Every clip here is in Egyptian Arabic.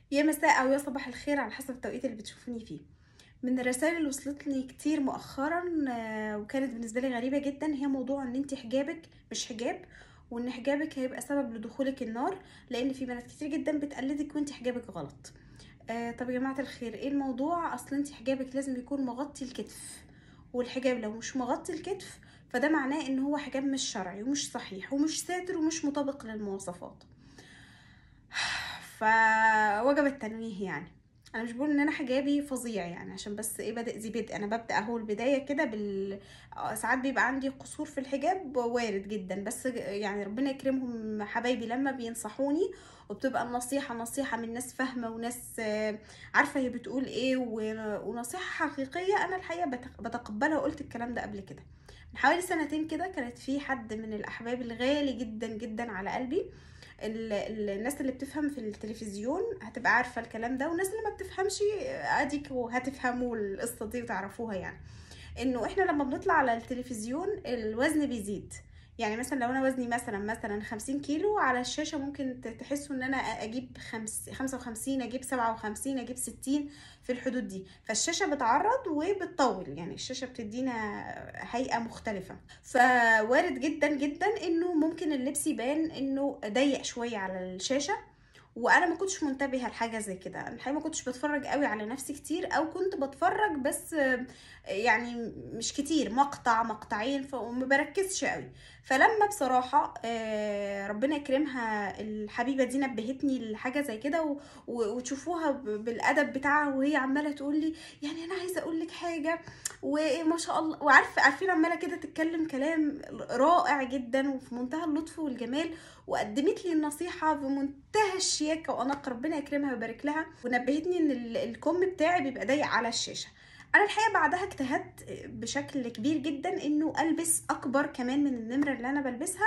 يا مساء او يا صباح الخير على حسب التوقيت اللي بتشوفوني فيه من الرسائل اللي وصلتني كتير مؤخرا آه، وكانت بالنسبه لي غريبه جدا هي موضوع ان انت حجابك مش حجاب وان حجابك هيبقى سبب لدخولك النار لان في بنات كتير جدا بتقلدك وانت حجابك غلط آه طب يا جماعه الخير ايه الموضوع اصل انت حجابك لازم يكون مغطي الكتف والحجاب لو مش مغطي الكتف فده معناه ان هو حجاب مش شرعي ومش صحيح ومش ساتر ومش مطابق للمواصفات فوجب التنويه يعني انا مش بقول ان انا حجابي فظيع يعني عشان بس ايه بادئ ذي بدء انا ببدا اهو البدايه كده بال آه، ساعات بيبقى عندي قصور في الحجاب وارد جدا بس يعني ربنا يكرمهم حبايبي لما بينصحوني وبتبقى النصيحه نصيحه من ناس فاهمه وناس آه، عارفه هي بتقول ايه و- ونصيحه حقيقيه انا الحقيقه بتق- بتقبلها وقلت الكلام ده قبل كده من حوالي سنتين كده كانت في حد من الاحباب الغالي جدا جدا على قلبي ال- ال- الناس اللي بتفهم في التلفزيون هتبقى عارفه الكلام ده والناس اللي ما بتفهمش اديك هتفهموا القصه دي وتعرفوها يعني انه احنا لما بنطلع على التلفزيون الوزن بيزيد يعني مثلا لو انا وزني مثلا مثلا 50 كيلو على الشاشه ممكن ت- تحسوا ان انا اجيب خمس 55 اجيب 57 اجيب 60 في الحدود دي فالشاشه بتعرض وبتطول يعني الشاشه بتدينا هيئه مختلفه فوارد جدا جدا انه ممكن اللبس يبان انه ضيق شويه على الشاشه وانا ما كنتش منتبهه لحاجه زي كده أنا الحقيقه ما كنتش بتفرج قوي على نفسي كتير او كنت بتفرج بس آه، يعني مش كتير مقطع مقطعين فما بركزش قوي فلما بصراحه آه، ربنا يكرمها الحبيبه دي نبهتني لحاجه زي كده و- و- وتشوفوها ب- بالادب بتاعها وهي عماله تقول لي يعني انا عايزه اقول لك حاجه وما شاء الله وعارفه عارفين عماله كده تتكلم كلام رائع جدا وفي منتهى اللطف والجمال وقدمت لي النصيحه بمنتهى الشياكه واناقه ربنا يكرمها ويبارك لها ونبهتني ان ال- الكم بتاعي بيبقى ضيق على الشاشه انا الحقيقه بعدها اجتهدت بشكل كبير جدا انه البس اكبر كمان من النمره اللي انا بلبسها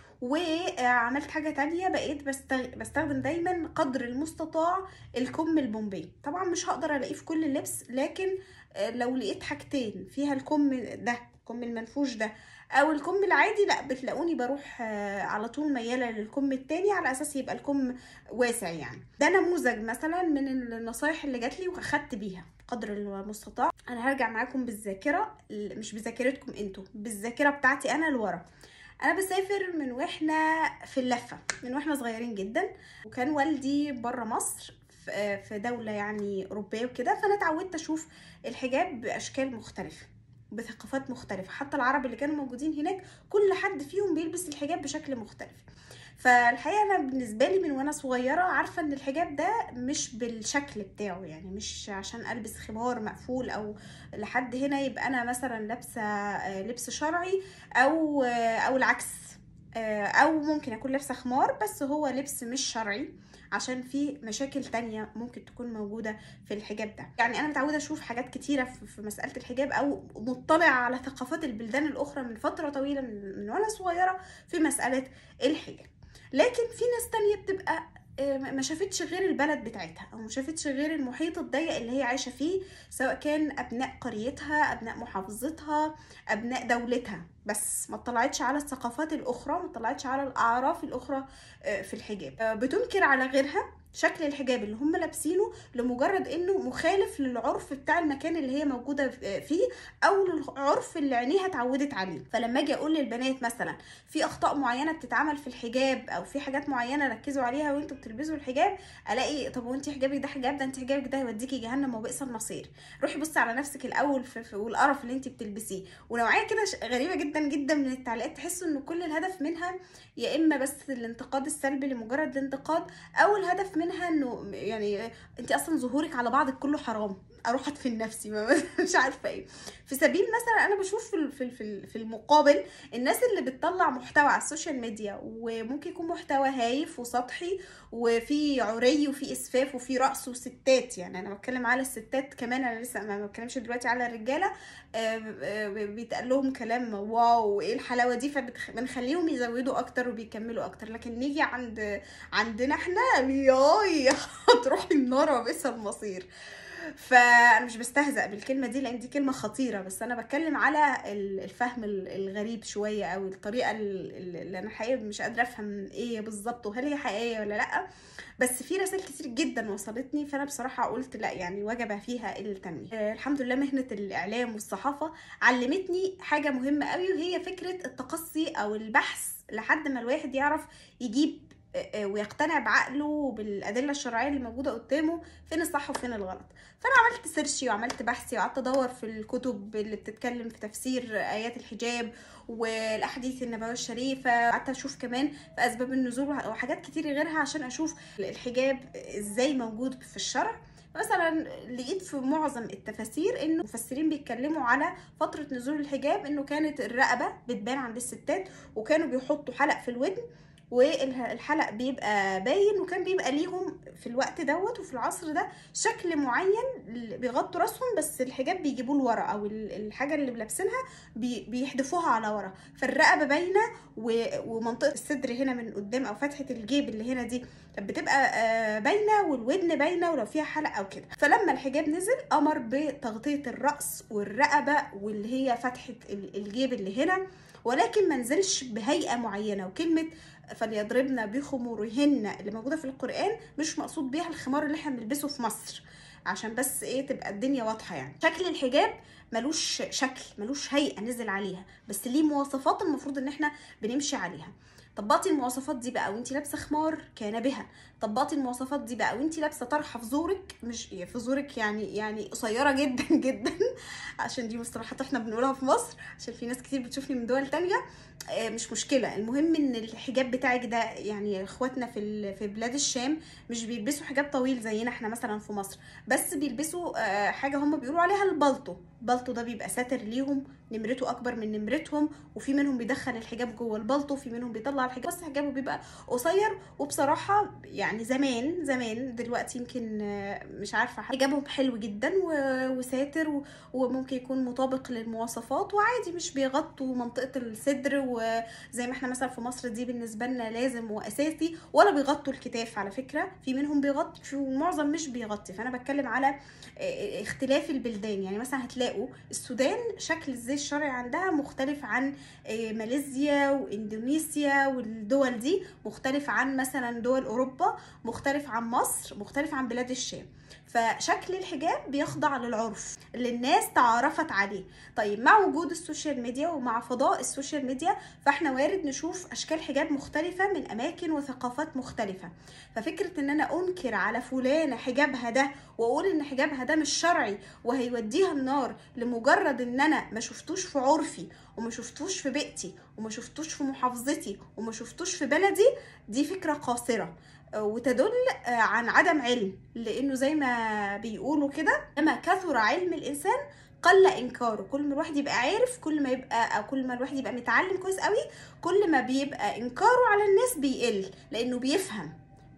وعملت حاجه تانية بقيت بستغ- بستخدم دايما قدر المستطاع الكم البومبي طبعا مش هقدر الاقيه في كل اللبس لكن آه، لو لقيت حاجتين فيها الكم ده الكم المنفوش ده او الكم العادي لا بتلاقوني بروح آه، على طول مياله للكم التاني على اساس يبقى الكم واسع يعني ده نموذج مثلا من النصايح اللي جات لي واخدت بيها قدر المستطاع انا هرجع معاكم بالذاكره ل- مش بذاكرتكم انتوا بالذاكره بتاعتي انا لورا انا بسافر من واحنا في اللفه من واحنا صغيرين جدا وكان والدي بره مصر في في دوله يعني اوروبيه وكده فانا اتعودت اشوف الحجاب باشكال مختلفه بثقافات مختلفه حتى العرب اللي كانوا موجودين هناك كل حد فيهم بيلبس الحجاب بشكل مختلف فالحقيقه انا بالنسبه لي من وانا صغيره عارفه ان الحجاب ده مش بالشكل بتاعه يعني مش عشان البس خمار مقفول او لحد هنا يبقى انا مثلا لابسه آه، لبس شرعي او آه، او العكس آه، او ممكن اكون لابسه خمار بس هو لبس مش شرعي عشان في مشاكل تانية ممكن تكون موجودة في الحجاب ده يعني أنا متعودة أشوف حاجات كتيرة في في مسألة الحجاب أو مطلعة على ثقافات البلدان الأخرى من فترة طويلة من من وأنا صغيرة في مسألة الحجاب لكن في ناس تانية بتبقى آه، ما شافتش غير البلد بتاعتها او ما شافتش غير المحيط الضيق اللي هي عايشه فيه سواء كان ابناء قريتها ابناء محافظتها ابناء دولتها بس ما اطلعتش على الثقافات الاخرى ما اطلعتش على الاعراف الاخرى آه، في الحجاب آه، بتنكر على غيرها شكل الحجاب اللي هم لابسينه لمجرد انه مخالف للعرف بتاع المكان اللي هي موجوده فيه او للعرف اللي عينيها اتعودت عليه فلما اجي اقول للبنات مثلا في اخطاء معينه بتتعمل في الحجاب او في حاجات معينه ركزوا عليها وانتوا بتلبسوا الحجاب الاقي طب وانت حجابك ده حجاب ده انت حجابك ده يوديكي جهنم وبئس المصير روحي بصي على نفسك الاول في, في والقرف اللي انت بتلبسيه ونوعيه كده ش- غريبه جدا جدا من التعليقات تحسوا ان كل الهدف منها يا اما بس الانتقاد السلبي لمجرد الانتقاد او الهدف منها انه يعني انت اصلا ظهورك على بعضك كله حرام اروح ادفن نفسي ما- مش عارفه ايه في سبيل مثلا انا بشوف في ال- في ال- في ال- في المقابل الناس اللي بتطلع محتوى على السوشيال ميديا وممكن يكون محتوى هايف وسطحي وفي عري وفي اسفاف وفي رقص وستات يعني انا بتكلم على الستات كمان انا لسه ما بتكلمش دلوقتي على الرجاله آه، آه، بيتقال لهم كلام واو ايه الحلاوه دي فبنخليهم يزودوا اكتر وبيكملوا اكتر لكن نيجي عند عندنا احنا ياي هتروحي النار وبئس المصير فانا مش بستهزأ بالكلمه دي لان دي كلمه خطيره بس انا بتكلم على الفهم الغريب شويه او الطريقه اللي انا حقيقه مش قادره افهم ايه بالظبط وهل هي حقيقيه ولا لا بس في رسائل كتير جدا وصلتني فانا بصراحه قلت لا يعني وجب فيها التنويه آه الحمد لله مهنه الاعلام والصحافه علمتني حاجه مهمه قوي وهي فكره التقصي او البحث لحد ما الواحد يعرف يجيب ويقتنع بعقله وبالادله الشرعيه اللي موجوده قدامه فين الصح وفين الغلط فانا عملت سيرشي وعملت بحثي وقعدت ادور في الكتب اللي بتتكلم في تفسير ايات الحجاب والاحاديث النبويه الشريفه قعدت اشوف كمان في اسباب النزول وحاجات كتير غيرها عشان اشوف الحجاب ازاي موجود في الشرع مثلا لقيت في معظم التفاسير انه المفسرين بيتكلموا على فتره نزول الحجاب انه كانت الرقبه بتبان عند الستات وكانوا بيحطوا حلق في الودن والحلق بيبقى باين وكان بيبقى ليهم في الوقت دوت وفي العصر ده شكل معين بيغطوا راسهم بس الحجاب بيجيبوه لورا او الحاجه اللي بلابسينها بيحدفوها على ورا فالرقبه باينه ومنطقه الصدر هنا من قدام او فتحه الجيب اللي هنا دي بتبقى باينه والودن باينه ولو فيها حلق او كده فلما الحجاب نزل امر بتغطيه الراس والرقبه واللي هي فتحه الجيب اللي هنا ولكن ما نزلش بهيئه معينه وكلمه فليضربن بخمورهن اللي موجوده في القران مش مقصود بيها الخمار اللي احنا بنلبسه في مصر عشان بس ايه تبقى الدنيا واضحه يعني شكل الحجاب ملوش شكل ملوش هيئه نزل عليها بس ليه مواصفات المفروض ان احنا بنمشي عليها طبقتي المواصفات دي بقى وانت لابسه خمار كان بها طبقتي المواصفات دي بقى وانت لابسه طرحه في زورك مش في زورك يعني يعني قصيره جدا جدا عشان دي مصطلحات احنا بنقولها في مصر عشان في ناس كتير بتشوفني من دول تانية مش مشكله المهم ان الحجاب بتاعك ده يعني اخواتنا في في بلاد الشام مش بيلبسوا حجاب طويل زينا احنا مثلا في مصر بس بيلبسوا حاجه هم بيقولوا عليها البلطو البلطو ده بيبقى ساتر ليهم نمرته اكبر من نمرتهم وفي منهم بيدخل الحجاب جوه البلطو وفي منهم بيطلع الحجاب بس حجابه بيبقى قصير وبصراحه يعني زمان زمان دلوقتي يمكن مش عارفه حجابهم حلو جدا وساتر وممكن يكون مطابق للمواصفات وعادي مش بيغطوا منطقه الصدر وزي ما احنا مثلا في مصر دي بالنسبه لنا لازم واساسي ولا بيغطوا الكتاف على فكره في منهم بيغطي ومعظم مش بيغطي فانا بتكلم على اختلاف البلدان يعني مثلا هتلاقوا السودان شكل الزي الشرعي عندها مختلف عن ماليزيا واندونيسيا والدول دي مختلف عن مثلا دول اوروبا مختلف عن مصر مختلف عن بلاد الشام فشكل الحجاب بيخضع للعرف اللي الناس تعارفت عليه طيب مع وجود السوشيال ميديا ومع فضاء السوشيال ميديا فاحنا وارد نشوف اشكال حجاب مختلفه من اماكن وثقافات مختلفه ففكره ان انا انكر على فلانه حجابها ده واقول ان حجابها ده مش شرعي وهيوديها النار لمجرد ان انا ما شفتوش في عرفي وما شفتوش في بيئتي وما شفتوش في محافظتي وما شفتوش في بلدي دي فكره قاصره وتدل عن عدم علم لانه زي ما بيقولوا كده لما كثر علم الانسان قل انكاره كل ما الواحد يبقى عارف كل ما يبقى او كل ما الواحد يبقى متعلم كويس قوي كل ما بيبقى انكاره على الناس بيقل لانه بيفهم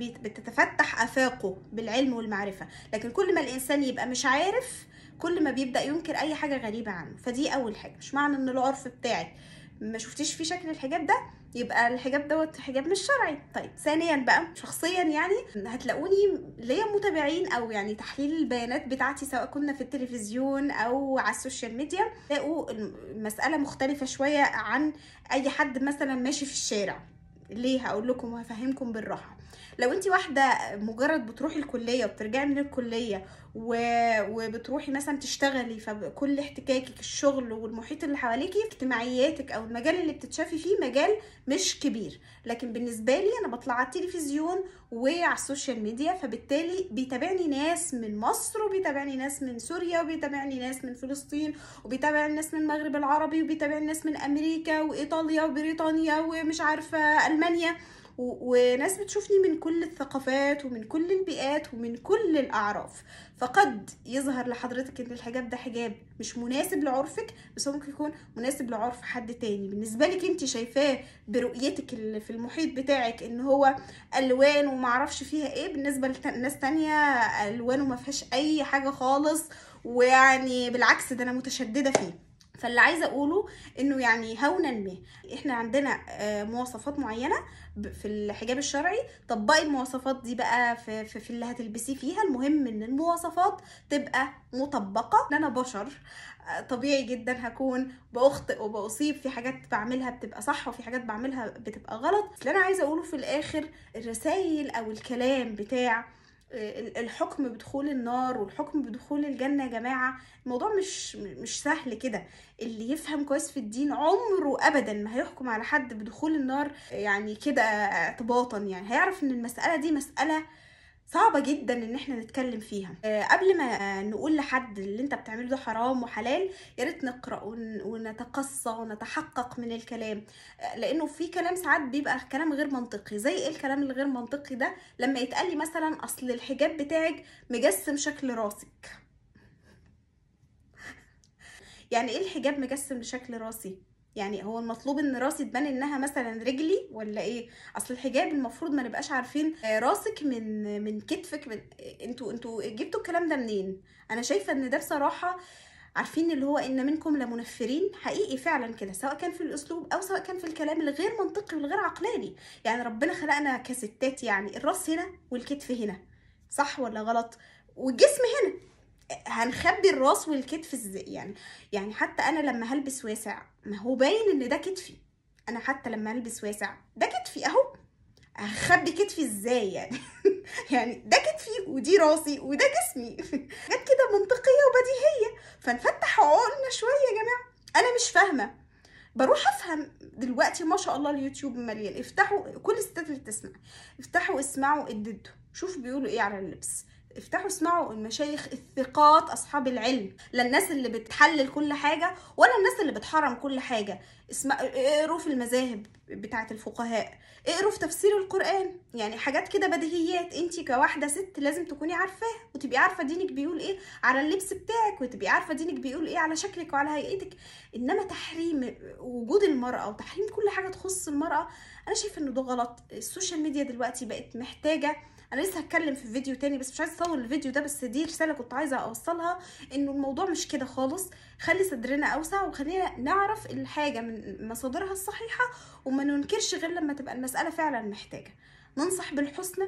بتتفتح افاقه بالعلم والمعرفه لكن كل ما الانسان يبقى مش عارف كل ما بيبدا ينكر اي حاجه غريبه عنه فدي اول حاجه مش معنى ان العرف بتاعك ما شفتيش فيه شكل الحجاب ده يبقى الحجاب دوت حجاب مش شرعي طيب ثانيا بقى شخصيا يعني هتلاقوني ليا متابعين او يعني تحليل البيانات بتاعتي سواء كنا في التلفزيون او على السوشيال ميديا تلاقوا المساله مختلفه شويه عن اي حد مثلا ماشي في الشارع ليه هقول لكم وهفهمكم بالراحه لو انت واحده مجرد بتروحي الكليه وبترجعي من الكليه و... وبتروحي مثلا تشتغلي فكل احتكاكك الشغل والمحيط اللي حواليكي اجتماعياتك او المجال اللي بتتشافي فيه مجال مش كبير لكن بالنسبه لي انا بطلع على التلفزيون وعلى السوشيال ميديا فبالتالي بيتابعني ناس من مصر وبيتابعني ناس من سوريا وبيتابعني ناس من فلسطين وبيتابعني ناس من المغرب العربي وبيتابعني ناس من امريكا وايطاليا وبريطانيا ومش عارفه المانيا وناس بتشوفني من كل الثقافات ومن كل البيئات ومن كل الاعراف فقد يظهر لحضرتك ان الحجاب ده حجاب مش مناسب لعرفك بس هو ممكن يكون مناسب لعرف حد تاني بالنسبه لك انت شايفاه برؤيتك اللي في المحيط بتاعك ان هو الوان ومعرفش فيها ايه بالنسبه لناس تانية الوان وما فيهاش اي حاجه خالص ويعني بالعكس ده انا متشدده فيه فاللي عايزه اقوله انه يعني هونا ما احنا عندنا آه، مواصفات معينه ب- في الحجاب الشرعي طبقي المواصفات دي بقى في, في, في اللي هتلبسيه فيها المهم ان المواصفات تبقى مطبقه ان انا بشر آه، طبيعي جدا هكون باخطئ وبصيب في حاجات بعملها بتبقى صح وفي حاجات بعملها بتبقى غلط اللي انا عايزه اقوله في الاخر الرسائل او الكلام بتاع ال- الحكم بدخول النار والحكم بدخول الجنة يا جماعة الموضوع مش مش سهل كده اللي يفهم كويس في الدين عمره ابدا ما هيحكم على حد بدخول النار يعني كده اعتباطا يعني هيعرف ان المسألة دي مسألة صعبة جدا ان احنا نتكلم فيها آه، قبل ما آه، نقول لحد اللي انت بتعمله ده حرام وحلال يا ريت نقرا ون- ونتقصى ونتحقق من الكلام آه، لانه في كلام ساعات بيبقى كلام غير منطقي زي ايه الكلام الغير منطقي ده لما يتقال لي مثلا اصل الحجاب بتاعك مجسم شكل راسك يعني ايه الحجاب مجسم لشكل راسي يعني هو المطلوب ان راسي تبان انها مثلا رجلي ولا ايه اصل الحجاب المفروض ما نبقاش عارفين آه، راسك من من كتفك من انتوا انتوا جبتوا الكلام ده منين انا شايفه ان ده بصراحه عارفين اللي هو ان منكم لمنفرين حقيقي فعلا كده سواء كان في الاسلوب او سواء كان في الكلام الغير منطقي والغير عقلاني يعني ربنا خلقنا كستات يعني الراس هنا والكتف هنا صح ولا غلط والجسم هنا هنخبي الراس والكتف ازاي يعني يعني حتى انا لما هلبس واسع ما هو باين ان ده كتفي انا حتى لما البس واسع ده كتفي اهو هخبي كتفي ازاي يعني يعني ده كتفي ودي راسي وده جسمي حاجات كده منطقيه وبديهيه فنفتح عقولنا شويه يا جماعه انا مش فاهمه بروح افهم دلوقتي ما شاء الله اليوتيوب مليان افتحوا كل الستات اللي بتسمع افتحوا اسمعوا اددوا شوفوا بيقولوا ايه على اللبس افتحوا اسمعوا المشايخ الثقات اصحاب العلم لا الناس اللي بتحلل كل حاجه ولا الناس اللي بتحرم كل حاجه اسمع اقروا في المذاهب بتاعه الفقهاء اقروا في تفسير القران يعني حاجات كده بديهيات انت كواحده ست لازم تكوني عارفاها وتبقي عارفه دينك بيقول ايه على اللبس بتاعك وتبقي عارفه دينك بيقول ايه على شكلك وعلى هيئتك انما تحريم وجود المراه وتحريم كل حاجه تخص المراه انا شايفه انه ده غلط السوشيال ميديا دلوقتي بقت محتاجه انا لسه هتكلم في فيديو تاني بس مش عايزه اطول الفيديو ده بس دي رساله كنت عايزه اوصلها انه الموضوع مش كده خالص خلي صدرنا اوسع وخلينا نعرف الحاجه من مصادرها الصحيحه وما ننكرش غير لما تبقى المساله فعلا محتاجه ننصح بالحسنى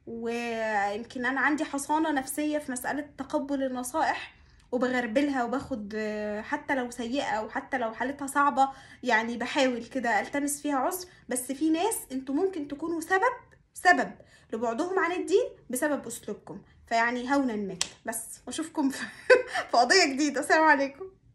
ويمكن انا عندي حصانه نفسيه في مساله تقبل النصائح وبغربلها وباخد آه، حتى لو سيئه وحتى لو حالتها صعبه يعني بحاول كده التمس فيها عذر بس في ناس انتوا ممكن تكونوا سبب سبب لبعدهم عن الدين بسبب اسلوبكم فيعني هونا ما كده. بس واشوفكم في في قضيه جديده السلام عليكم